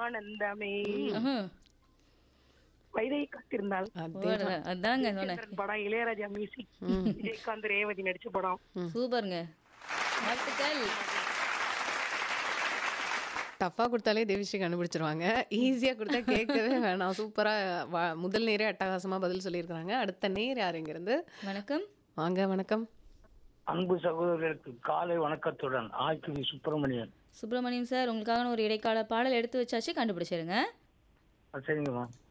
ஆனந்தமே ம்ஹும். வைதை காத்திருந்தால் ஓடுங்க. அதாங்க சொன்னேன் சந்திரன் படம் இளையராஜா மியூசிக் விஜயகாந்த் ரேவதி நடிச்ச படம் சூப்பருங்க வாழ்த்துக்கள் டஃபா கொடுத்தாலே தேவிஸ்ரீ கண்டுபிடிச்சிருவாங்க ஈஸியா கொடுத்தா கேட்கவே வேணாம் சூப்பரா வ- முதல் நேரே அட்டகாசமா பதில் சொல்லியிருக்கிறாங்க அடுத்த நேர் யாருங்க இருந்து வணக்கம் வாங்க வணக்கம் அன்பு சகோதரருக்கு காலை வணக்கத்துடன் ஆய்க்குடி சுப்பிரமணியன் சுப்பிரமணியம் சார் உங்களுக்காக ஒரு இடைக்கால பாடல் எடுத்து வச்சாச்சு கண்டுபிடிச்சிருங்க ஆ, சரிங்கம்மா